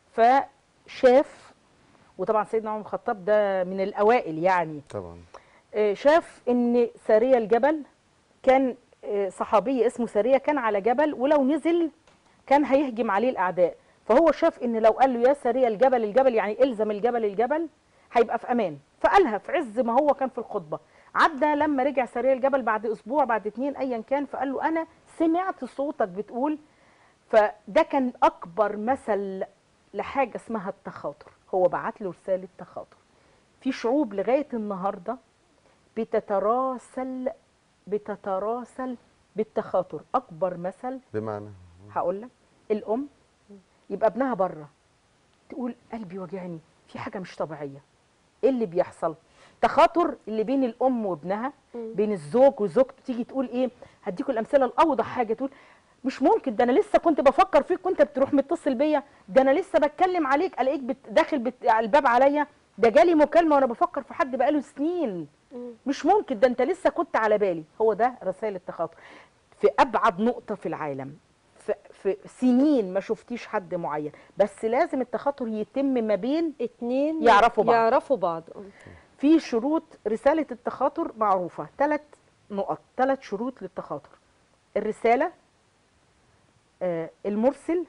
فشاف وطبعا سيدنا عمر الخطاب ده من الاوائل يعني طبعا آه، شاف ان ساريه الجبل كان آه، صحابي اسمه ساريه كان على جبل ولو نزل كان هيهجم عليه الاعداء فهو شاف ان لو قال له يا سريع الجبل الجبل يعني الزم الجبل الجبل هيبقى في امان فقالها في عز ما هو كان في الخطبه عدى لما رجع سريع الجبل بعد اسبوع بعد اتنين ايا كان فقال له انا سمعت صوتك بتقول فده كان اكبر مثل لحاجه اسمها التخاطر هو بعت له رساله تخاطر في شعوب لغايه النهارده بتتراسل بتتراسل بالتخاطر اكبر مثل بمعنى هقول لك الام يبقى ابنها بره تقول قلبي وجعني في حاجه مش طبيعيه ايه اللي بيحصل تخاطر اللي بين الام وابنها بين الزوج وزوجته تيجي تقول ايه هديكوا الامثله الاوضح حاجه تقول مش ممكن ده انا لسه كنت بفكر فيك وانت بتروح متصل بيا ده انا لسه بتكلم عليك الاقيك بت- داخل بت... على الباب عليا ده جالي مكالمه وانا بفكر في حد بقاله سنين مش ممكن ده انت لسه كنت على بالي هو ده رسائل التخاطر في ابعد نقطه في العالم في, في سنين ما شفتيش حد معين بس لازم التخاطر يتم ما بين اتنين يعرفوا بعض. يعرفوا بعض في شروط رسالة التخاطر معروفة ثلاث نقط ثلاث شروط للتخاطر الرسالة آه المرسل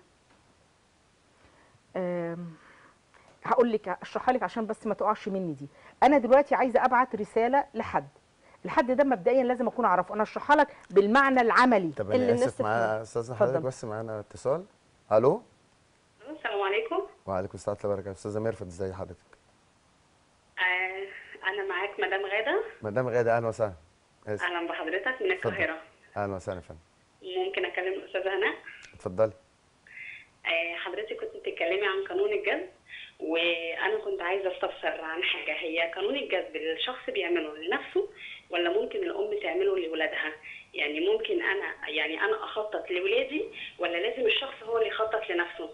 آم، هقول لك اشرحها لك عشان بس ما تقعش مني دي انا دلوقتي عايزه ابعت رساله لحد الحد ده مبدئيا لازم اكون اعرفه انا اشرحها لك بالمعنى العملي طب اللي انا الناس اسف معايا استاذه اتفضل. حضرتك بس معانا اتصال الو السلام عليكم وعليكم السلام ورحمه الله وبركاته استاذه ميرفت ازي حضرتك آه انا معاك مدام غاده مدام غاده اهلا وسهلا آسف. اهلا بحضرتك من اتفضل. القاهره اهلا وسهلا يا فندم ممكن اكلم الاستاذه هناء اتفضلي آه حضرتك كنت بتتكلمي عن قانون الجذب وانا كنت عايزه استفسر عن حاجه هي قانون الجذب الشخص بيعمله لنفسه ولا ممكن الام تعمله لاولادها يعني ممكن انا يعني انا اخطط لاولادي ولا لازم الشخص هو اللي يخطط لنفسه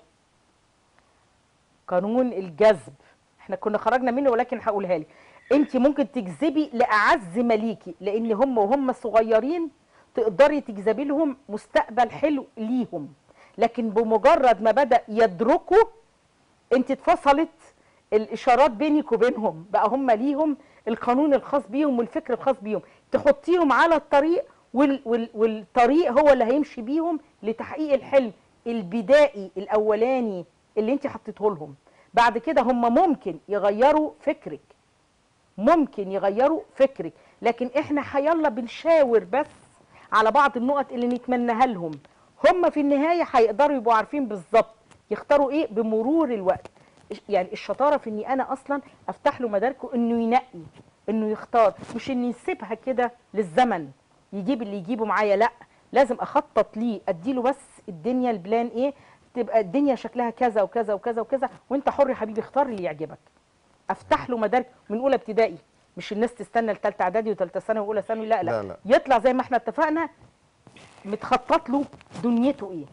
قانون الجذب احنا كنا خرجنا منه ولكن هقولها لك انت ممكن تجذبي لاعز مليكي لان هم وهم صغيرين تقدري تجذبي لهم مستقبل حلو ليهم لكن بمجرد ما بدا يدركوا انت اتفصلت الاشارات بينك وبينهم بقى هم ليهم القانون الخاص بيهم والفكر الخاص بيهم تحطيهم على الطريق وال وال والطريق هو اللي هيمشي بيهم لتحقيق الحلم البدائي الاولاني اللي انت حطيته لهم بعد كده هم ممكن يغيروا فكرك ممكن يغيروا فكرك لكن احنا حيلا بنشاور بس على بعض النقط اللي نتمناها لهم هم في النهايه هيقدروا يبقوا عارفين بالظبط يختاروا ايه بمرور الوقت يعني الشطاره في اني انا اصلا افتح له مداركه انه ينقي انه يختار مش اني يسيبها كده للزمن يجيب اللي يجيبه معايا لا لازم اخطط ليه اديله بس الدنيا البلان ايه تبقى الدنيا شكلها كذا وكذا وكذا وكذا وانت حر يا حبيبي اختار اللي يعجبك افتح له مدارك من اولى ابتدائي مش الناس تستنى لثالثه اعدادي وثالثه ثانوي واولى ثانوي لا لا, لا، لا. يطلع زي ما احنا اتفقنا متخطط له دنيته ايه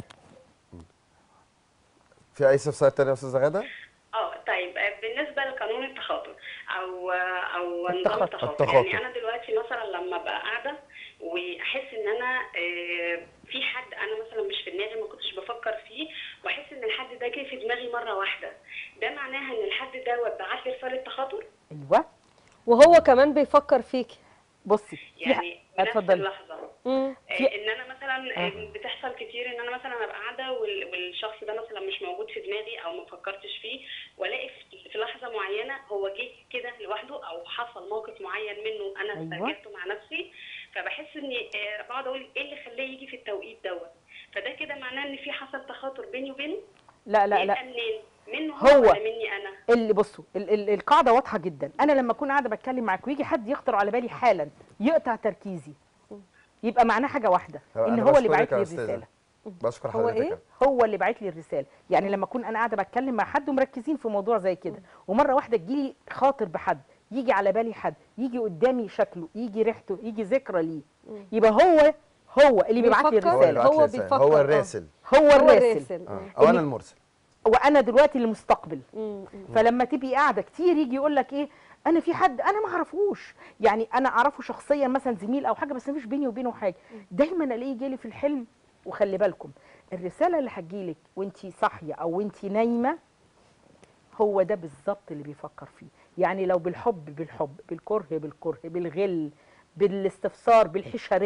في اي استفسار تاني يا استاذه غاده اه طيب آه، بالنسبه لقانون التخاطر او او نظام التخاطر. التخاطر التخاطر. يعني انا دلوقتي مثلا لما ابقى قاعده واحس ان انا آه، في حد انا مثلا مش في دماغي ما كنتش بفكر فيه واحس ان الحد ده جه في دماغي مره واحده ده معناها ان الحد دوت بعت لي رساله تخاطر ايوه وهو كمان بيفكر فيكي بصي في ح- يعني في نفس اتفضلي اللحظه مم. آه، في- ان انا مثلا آه. آه، بتحصل كتير ان انا مثلا ابقى قاعده وال- والشخص ده مثلا مش موجود في دماغي او ما فكرتش فيه والاقي في- في لحظه معينه هو جه كده لوحده او حصل موقف معين منه انا أيوة. استرجعته مع نفسي فبحس اني آه، بقعد اقول ايه اللي خلاه يجي في التوقيت دوت فده كده معناه ان في حصل تخاطر بيني وبينه لا لا لا يبقى منين منه هو. هو ولا مني انا اللي بصوا ال ال القاعده واضحه جدا انا لما اكون قاعده بتكلم معاك ويجي حد يخطر على بالي حالا يقطع تركيزي يبقى معناه حاجه واحده طب ان أنا هو اللي بشكرك باعت لي يا أستاذة. الرساله بشكر هو حضرتك إيه؟ هو اللي باعت لي الرساله يعني لما اكون انا قاعده بتكلم مع حد ومركزين في موضوع زي كده ومره واحده تجيلي خاطر بحد يجي على بالي حد يجي قدامي شكله يجي ريحته يجي ذكرى ليه يبقى هو هو اللي بيبعت لي بيفكر. هو اللي الرساله بعت لي هو رسالة. بيفكر، هو آه. الراسل هو هو الراسل الراسل اه مم. او انا اللي- المرسل وانا دلوقتي المستقبل مم. مم. فلما تبقي قاعده كتير يجي يقول لك ايه انا في حد انا ما اعرفوش يعني انا اعرفه شخصيا مثلا زميل او حاجه بس مفيش بيني وبينه حاجه دايما الاقيه جالي في الحلم وخلي بالكم الرساله اللي هتجيلك وانت صاحيه او وانت نايمه هو ده بالظبط اللي بيفكر فيه يعني لو بالحب بالحب بالكره بالكره بالغل بالاستفسار بالحشريه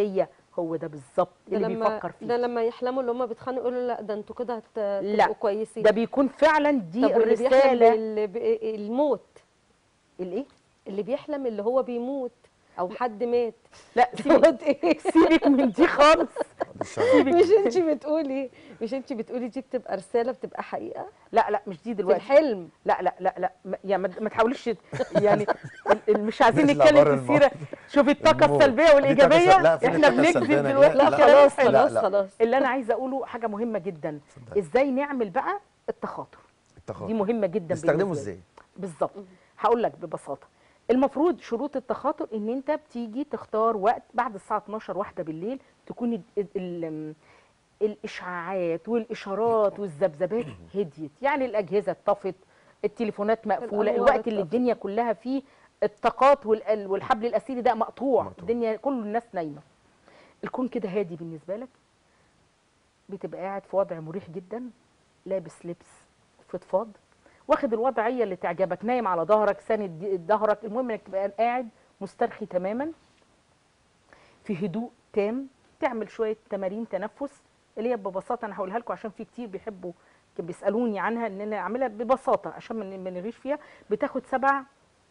هو ده بالظبط ده اللي لما بيفكر فيه ده لما يحلموا اللي هم بيتخانقوا يقولوا لا ده انتوا كده هت- لا، هتبقوا كويسين ده بيكون فعلا دي طب واللي بيحلم الرساله بال- ب- الموت الايه اللي بيحلم اللي هو بيموت او حد مات لا سيبك موت ايه سيبك من دي خالص مش انت بتقولي مش انت بتقولي دي بتبقى رساله بتبقى حقيقه لا لا مش دي في دلوقتي الحلم لا لا لا لا ما- يعني ما ما تحاوليش يعني ال- ال- مش عايزين نطلع نتكلم بره في السيره شوفي الطاقه الموت. السلبيه دي والايجابيه طاقة- لا، في احنا طاقة بنكذب سلبية. دلوقتي لا لا، خلاص كلام لا، خلاص لا. خلاص اللي انا عايزه اقوله حاجه مهمه جدا اتفضلي. ازاي نعمل بقى التخاطر التخاطر دي مهمه جدا نستخدمه بالنسبة لي. ازاي بالظبط هقول لك ببساطه المفروض شروط التخاطر ان انت بتيجي تختار وقت بعد الساعه 12 واحده بالليل تكون ال ال ال الاشعاعات والاشارات والذبذبات هديت يعني الاجهزه اتطفت التليفونات مقفوله الأنوار الوقت اللي اتطفت. الدنيا كلها فيه الطاقات وال- والحبل الاسيري ده مقطوع مقطوع. الدنيا كل الناس نايمه الكون كده هادي بالنسبه لك بتبقى قاعد في وضع مريح جدا لابس لبس فضفاض واخد الوضعيه اللي تعجبك نايم على ظهرك ساند دي- ظهرك المهم انك تبقى قاعد مسترخي تماما في هدوء تام تعمل شويه تمارين تنفس اللي هي ببساطه انا هقولها لكم عشان في كتير بيحبوا كان بيسالوني عنها ان انا اعملها ببساطه عشان ما ما نغيش فيها بتاخد سبع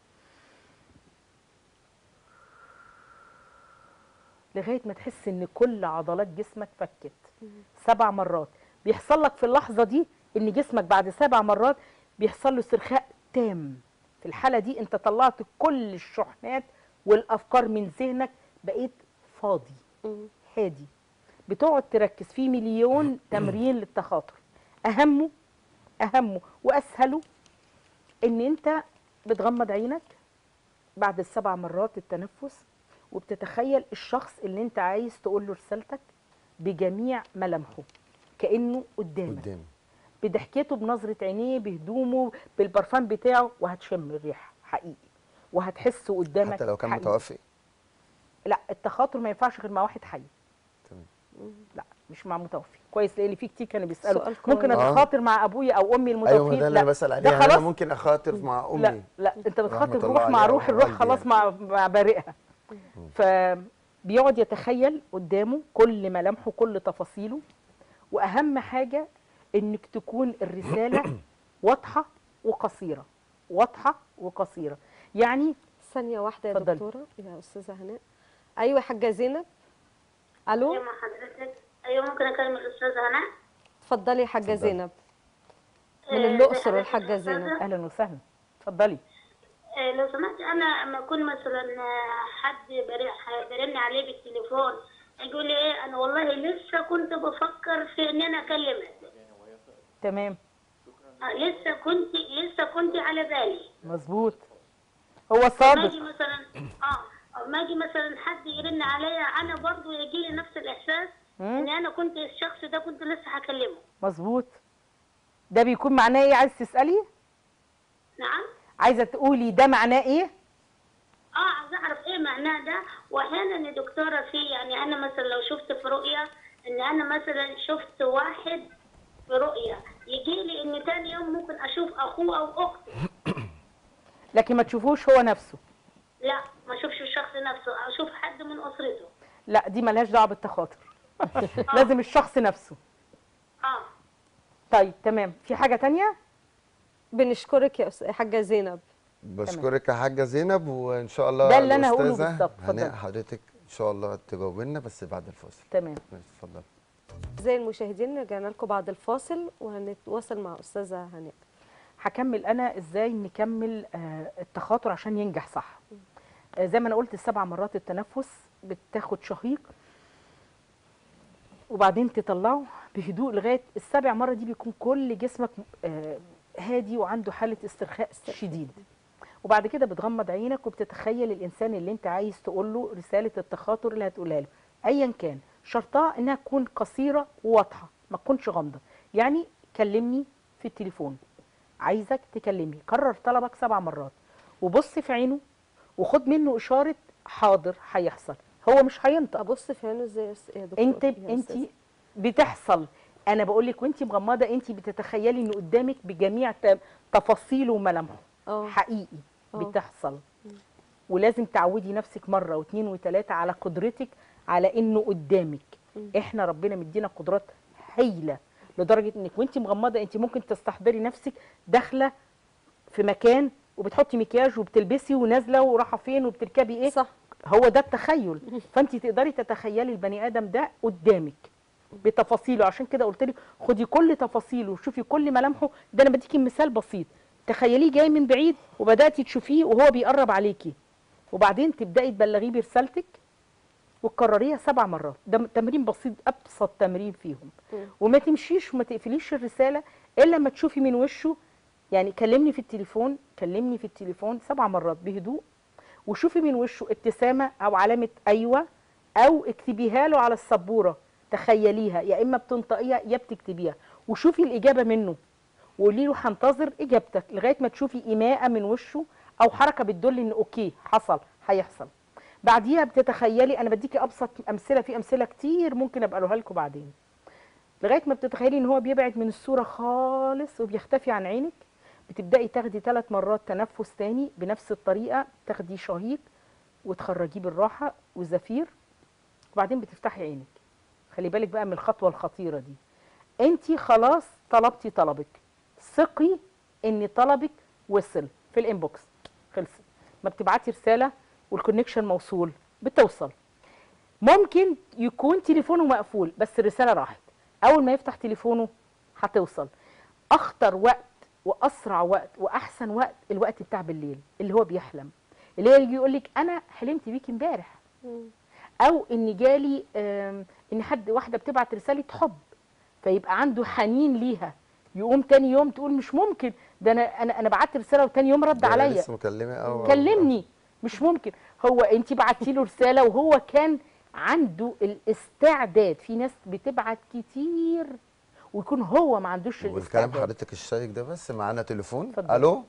لغايه ما تحس ان كل عضلات جسمك فكت سبع مرات بيحصل لك في اللحظه دي ان جسمك بعد سبع مرات بيحصل له استرخاء تام في الحاله دي انت طلعت كل الشحنات والافكار من ذهنك بقيت فاضي مم. هادي بتقعد تركز في مليون تمرين للتخاطر اهمه اهمه واسهله ان انت بتغمض عينك بعد السبع مرات التنفس وبتتخيل الشخص اللي انت عايز تقول له رسالتك بجميع ملامحه كانه قدامك قدامي بضحكته بنظره عينيه بهدومه بالبرفان بتاعه وهتشم الريحه حقيقي وهتحسه قدامك حتى لو كان حقيقي. متوفي لا التخاطر ما ينفعش غير مع واحد حي تمام لا مش مع متوفي كويس لان في كتير كانوا بيسالوا سؤال ممكن كويس. اتخاطر مع ابويا او امي ايوه ما المتوفين ده اللي لا انا بسال ده عليه يعني انا خلاص ممكن اخاطر مع امي لا لا انت بتخاطب رحمة روح الله مع عليها روح الروح ووالدي خلاص يعني. مع مع بارئها فبيقعد يتخيل قدامه كل ملامحه كل تفاصيله واهم حاجه انك تكون الرساله واضحه وقصيره واضحه وقصيره يعني ثانيه واحده يا اتفضلي. دكتوره يا استاذه هناء ايوه يا حاجه زينب الو ايوه مع حضرتك ايوه ممكن اكلم الاستاذه هناء اتفضلي يا حاجه اتفضلي. زينب من آه، الأقصر أنا الحاجة أستاذة. زينب. اهلا وسهلا اتفضلي آه، لو سمحت انا لما اكون مثلا آه، حد بري- برن عليه بالتليفون يقول لي ايه انا والله لسه كنت بفكر في ان انا اكلمك تمام آه، لسه كنت لسه كنت على بالي مظبوط هو ما صادق اجي مثلا اه ما اجي مثلا حد يرن عليا انا برضو يجي لي نفس الاحساس مم. ان انا كنت الشخص ده كنت لسه هكلمه مظبوط ده بيكون معناه ايه عايز تسالي نعم عايزه تقولي ده معناه ايه اه عايز اعرف ايه معناه ده واحيانا يا دكتوره في يعني انا مثلا لو شفت في رؤيه ان انا مثلا شفت واحد في رؤيه يجي لي ان تاني يوم ممكن اشوف اخوه او اخته لكن ما تشوفوش هو نفسه لا ما اشوفش الشخص نفسه اشوف حد من اسرته لا دي ملهاش دعوه بالتخاطر لازم الشخص نفسه اه طيب تمام في حاجه تانية بنشكرك يا أس- يا حاجه زينب بشكرك يا حاجه زينب وان شاء الله ده اللي أنا هقوله الأستاذة بالظبط. هناء اتفضلي. حضرتك ان شاء الله تجاوب لنا بس بعد الفاصل تمام ماشي اتفضل زي المشاهدين رجعنا لكم بعد الفاصل وهنتواصل مع استاذه هناء هكمل انا ازاي نكمل آه، التخاطر عشان ينجح صح آه، زي ما انا قلت السبع مرات التنفس بتاخد شهيق وبعدين تطلعه بهدوء لغايه السابع مره دي بيكون كل جسمك آه، هادي وعنده حاله استرخاء شديد وبعد كده بتغمض عينك وبتتخيل الانسان اللي انت عايز تقول له رساله التخاطر اللي هتقولها له ايا كان شرطها انها تكون قصيره وواضحه ما تكونش غامضه يعني كلمني في التليفون عايزك تكلمني كرر طلبك سبع مرات وبص في عينه وخد منه اشاره حاضر هيحصل هو مش هينطق ابص في عينه ازاي يا أس- يا دكتور انت يا انت أستاذة؟ بتحصل انا بقول لك وانت مغمضه انت بتتخيلي ان قدامك بجميع ت- تفاصيله وملامحه اه حقيقي آه. بتحصل ولازم تعودي نفسك مره واثنين وثلاثه على قدرتك على انه قدامك احنا ربنا مدينا قدرات هايله لدرجه انك وانت مغمضه انت ممكن تستحضري نفسك داخله في مكان وبتحطي مكياج وبتلبسي ونازله ورايحه فين وبتركبي ايه صح هو ده التخيل فانت تقدري تتخيلي البني ادم ده قدامك بتفاصيله عشان كده قلت لك خدي كل تفاصيله وشوفي كل ملامحه ده انا بديكي مثال بسيط تخيليه جاي من بعيد وبداتي تشوفيه وهو بيقرب عليكي وبعدين تبداي تبلغيه برسالتك وتكرريها سبع مرات ده تمرين بسيط ابسط تمرين فيهم وما تمشيش وما تقفليش الرساله الا لما تشوفي من وشه يعني كلمني في التليفون كلمني في التليفون سبع مرات بهدوء وشوفي من وشه ابتسامه او علامه ايوه او اكتبيها له على السبوره تخيليها يا اما بتنطقيها يا بتكتبيها وشوفي الاجابه منه وقولي له هنتظر اجابتك لغايه ما تشوفي ايماءه من وشه او حركه بتدل ان اوكي حصل هيحصل بعديها بتتخيلي انا بديكي ابسط امثله في امثله كتير ممكن ابقى اقولها لكم بعدين لغايه ما بتتخيلي ان هو بيبعد من الصوره خالص وبيختفي عن عينك بتبداي تاخدي ثلاث مرات تنفس تاني بنفس الطريقه تاخدي شهيق وتخرجيه بالراحه وزفير وبعدين بتفتحي عينك خلي بالك بقى من الخطوه الخطيره دي انت خلاص طلبتي طلبك ثقي ان طلبك وصل في الانبوكس خلصت ما بتبعتي رساله والكونكشن موصول بتوصل ممكن يكون تليفونه مقفول بس الرساله راحت اول ما يفتح تليفونه هتوصل اخطر وقت واسرع وقت واحسن وقت الوقت بتاع بالليل اللي هو بيحلم اللي هو يجي يقول لك انا حلمت بيك امبارح او ان جالي آم، ان حد واحده بتبعت رساله حب فيبقى عنده حنين ليها يقوم تاني يوم تقول مش ممكن ده انا انا انا بعت رساله وتاني يوم رد ده أنا عليا لسه مكلمه او كلمني مش ممكن هو انت بعتي له رساله وهو كان عنده الاستعداد في ناس بتبعت كتير ويكون هو ما عندوش والكلام الاستعداد حضرتك الشيك ده بس معانا تليفون اتفضل. الو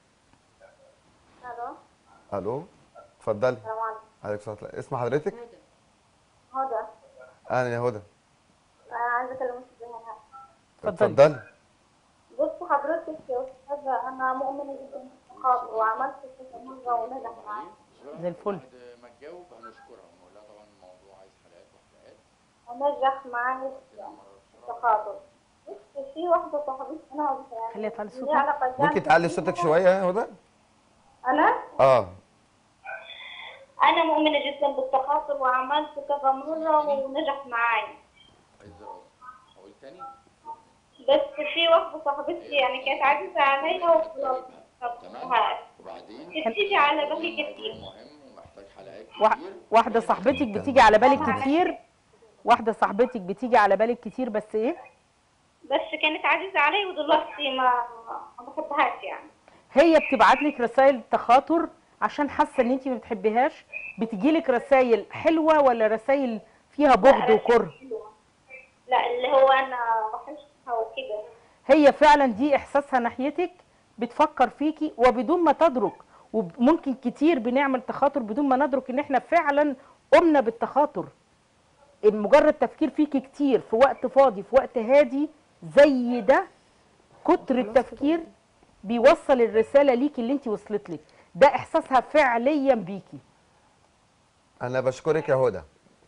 الو الو اتفضلي السلام عليكم عليك الصلاه والسلام. اسم حضرتك هدى انا يا هدى انا عايزه اكلمك في هنا اتفضلي. اتفضلي بص حضرتك يا استاذه انا مؤمنه جدا بالخاطر وعملت كذا مره ونجح معايا زي الفل بعد ما تجاوب هنشكرها ونقول لها طبعا الموضوع عايز حلقات وحلقات ونجح معايا في التخاطر بص في واحده صاحبتي انا يعني خليها تعلي صوتها. ليها علاقة ممكن جامدة تعلي بيها. صوتك شويه يا هدى انا اه انا مؤمنه جدا بالتخاطر وعملت كذا مره ونجح معايا الدراسة أقول تاني بس في واحده صاحبتي يعني كانت عزيزه عليا وخلاص تمام طب وبعدين بتيجي على بالي كتير الموضوع مهم ومحتاج حلقات وا- كتير واحده صاحبتك بتيجي على بالك كتير واحده صاحبتك بتيجي على بالك كتير بس ايه بس كانت عزيزه عليا ودلوقتي ما ما بحبهاش يعني هي بتبعت لك رسائل تخاطر عشان حاسه ان انت ما بتحبيهاش بتجي لك رسائل حلوه ولا رسائل فيها بغض وكره لا اللي هو انا وحشتها وكده هي فعلا دي احساسها ناحيتك بتفكر فيكي وبدون ما تدرك وممكن كتير بنعمل تخاطر بدون ما ندرك ان احنا فعلا قمنا بالتخاطر مجرد تفكير فيكي كتير في وقت فاضي في وقت هادي زي ده كتر التفكير بيوصل الرساله ليكي اللي انت وصلت لك ده احساسها فعليا بيكي انا بشكرك يا هدى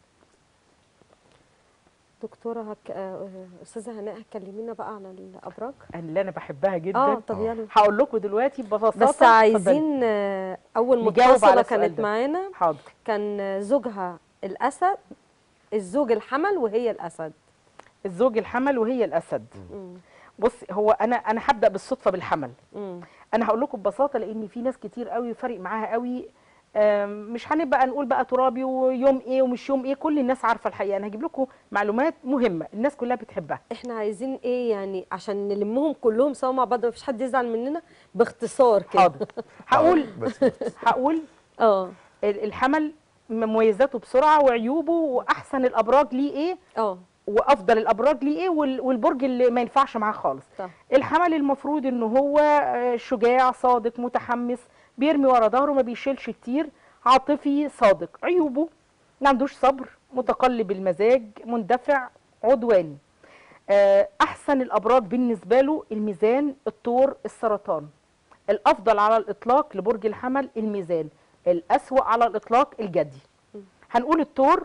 دكتوره هك... آه، استاذه هناء هتكلمينا بقى عن الابراج اللي انا بحبها جدا اه طب يلا هقول لكم دلوقتي ببساطه بس اتفضلي. عايزين آه، اول نجاوب على متصله السؤال كانت ده. معانا حاضر كان زوجها الاسد الزوج الحمل وهي الاسد الزوج الحمل وهي الاسد مم. بص هو انا انا هبدا بالصدفه بالحمل مم. انا هقول لكم ببساطه لان في ناس كتير قوي فارق معاها قوي آم، مش هنبقى نقول بقى ترابي ويوم ايه ومش يوم ايه كل الناس عارفه الحقيقه انا هجيب لكم معلومات مهمه الناس كلها بتحبها احنا عايزين ايه يعني عشان نلمهم كلهم سوا مع بعض مفيش حد يزعل مننا باختصار كده حاضر هقول بس هقول اه ال- الحمل مميزاته بسرعه وعيوبه واحسن الابراج ليه ايه اه وافضل الابراج ليه ايه وال- والبرج اللي ما ينفعش معاه خالص صح الحمل المفروض ان هو آه، شجاع صادق متحمس بيرمي ورا ظهره ما بيشيلش كتير عاطفي صادق عيوبه ما عندوش صبر متقلب المزاج مندفع عدواني آه، احسن الابراج بالنسبه له الميزان الثور السرطان الافضل على الاطلاق لبرج الحمل الميزان الاسوا على الاطلاق الجدي هنقول الثور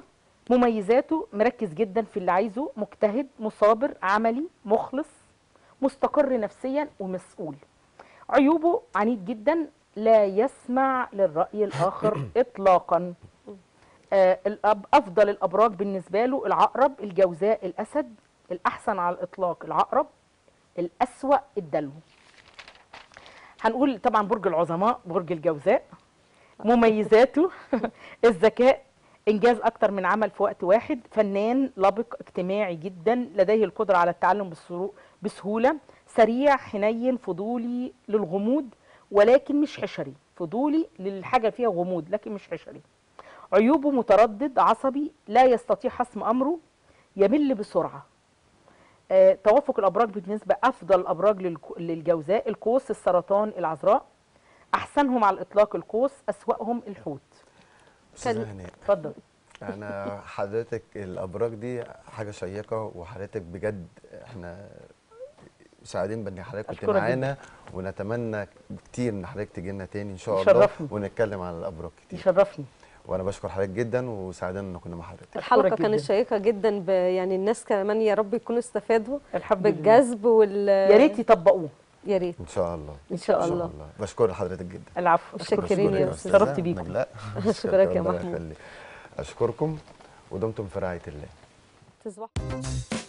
مميزاته مركز جدا في اللي عايزه مجتهد مثابر عملي مخلص مستقر نفسيا ومسؤول عيوبه عنيد جدا لا يسمع للرأي الآخر إطلاقا آه الأب أفضل الأبراج بالنسبة له العقرب الجوزاء الأسد الأحسن على الإطلاق العقرب الأسوأ الدلو هنقول طبعا برج العظماء برج الجوزاء مميزاته الذكاء انجاز اكتر من عمل في وقت واحد فنان لبق اجتماعي جدا لديه القدره على التعلم بالسرو- بسهوله سريع حنين فضولي للغموض ولكن مش حشري فضولي للحاجه فيها غموض لكن مش حشري عيوبه متردد عصبي لا يستطيع حسم امره يمل بسرعه آه، توافق الابراج بالنسبه افضل الابراج للك- للجوزاء القوس السرطان العذراء احسنهم على الاطلاق القوس اسواهم الحوت استاذه هناء اتفضل انا حضرتك الابراج دي حاجه شيقه وحضرتك بجد احنا سعيدين بان حضرتك كنت أشكرك معانا ونتمنى كتير ان حضرتك تجي لنا تاني ان شاء الله يشرفني. ونتكلم عن الابراج كتير يشرفني وانا بشكر حضرتك جدا وسعيدين ان كنا مع حضرتك الحلقه أشكرك كانت جداً. شيقه جدا ب... يعني الناس كمان يا رب يكونوا استفادوا الحمد لله بالجذب وال يا ريت يطبقوه يا ريت ان شاء الله ان شاء ان شاء الله الله بشكر حضرتك جدا العفو متشكرين أشكرك يا يا أستاذ. أستاذة شرفت بيكم. نجلاء. أشكرك يا ربنا محمود. يخليك. اشكركم ودمتم في رعايه الله تصبح